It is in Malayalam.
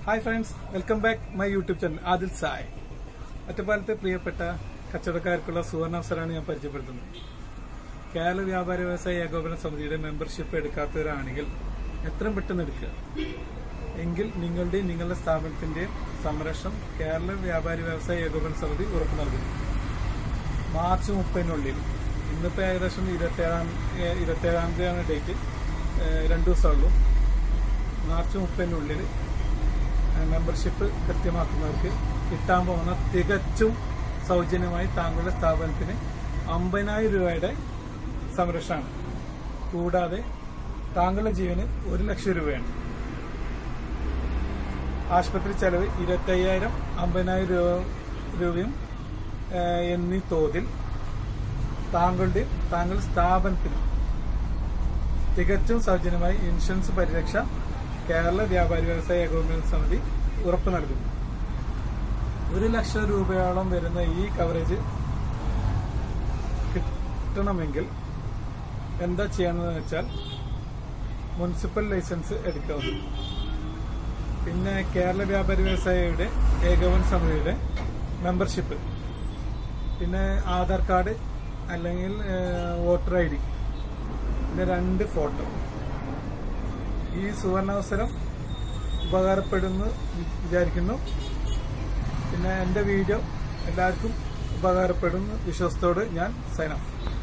hi friends welcome back my YouTube channel Adil Sai ഒറ്റപ്പാലത്തെ പ്രിയപ്പെട്ട കച്ചവടക്കാർക്കുള്ള സുവർണാവസരമാണ് ഞാൻ പരിചയപ്പെടുത്തുന്നത് കേരള വ്യാപാര വ്യവസായ ഏകോപന സമിതിയുടെ മെമ്പർഷിപ്പ് എടുക്കാത്തവരാണെങ്കിൽ എത്രയും പെട്ടെന്ന് എടുക്കുക എങ്കിൽ നിങ്ങളുടെയും നിങ്ങളുടെ സ്ഥാപനത്തിന്റെയും സംരക്ഷണം കേരള വ്യാപാരി വ്യവസായ ഏകോപന സമിതി ഉറപ്പു നൽകുന്നു മാർച്ച് മുപ്പതിനുള്ളിൽ ഇന്നിപ്പോൾ ഏകദേശം ഇരുപത്തേഴാം ഏഹ് ഇരുപത്തേഴാം തീയതിയാണ് ഡേറ്റ് ഏഹ് രണ്ട് ദിവസമുള്ളൂ മാർച്ച് മുപ്പതിനുള്ളിൽ മെമ്പർഷിപ്പ് കൃത്യമാക്കുന്നവർക്ക് കിട്ടാൻ പോകുന്ന തികച്ചും സൗജന്യമായി താങ്കളുടെ സ്ഥാപനത്തിന് അമ്പതിനായിരം രൂപയുടെ സംരക്ഷണമാണ് കൂടാതെ താങ്കളുടെ ജീവന് ഒരു ലക്ഷം രൂപയാണ് ആശുപത്രി ചെലവ് ഇരുപത്തയ്യായിരം അമ്പതിനായിരം രൂപ രൂപയും ഏഹ്, എന്നീ തോതിൽ താങ്കളുടെ താങ്കളുടെ സ്ഥാപനത്തിന് തികച്ചും സൗജന്യമായി ഇൻഷുറൻസ് പരിരക്ഷ കേരള വ്യാപാരി വ്യവസായ ഏകോപന സമിതി ഉറപ്പു നൽകുന്നു ഒരു ലക്ഷം രൂപയോളം വരുന്ന ഈ കവറേജ് കിട്ടണമെങ്കിൽ എന്താ ചെയ്യണമെന്ന് വെച്ചാൽ മുനിസിപ്പൽ ലൈസൻസ് എടുക്കാവുന്നു പിന്നെ കേരള വ്യാപാരി വ്യവസായിയുടെ ഏകോപന സമിതിയുടെ മെമ്പർഷിപ്പ് പിന്നെ ആധാർ കാർഡ് അല്ലെങ്കിൽ ഏഹ്, വോട്ടർ ഐ ഡി പിന്നെ രണ്ട് ഫോട്ടോ ഈ സുവർണാവസരം ഉപകാരപ്പെടുന്നു വിചാരിക്കുന്നു പിന്നെ എൻ്റെ വീഡിയോ എല്ലാവർക്കും ഉപകാരപ്പെടുന്നു വിശ്വാസത്തോട് ഞാൻ സൈൻ ഓഫ്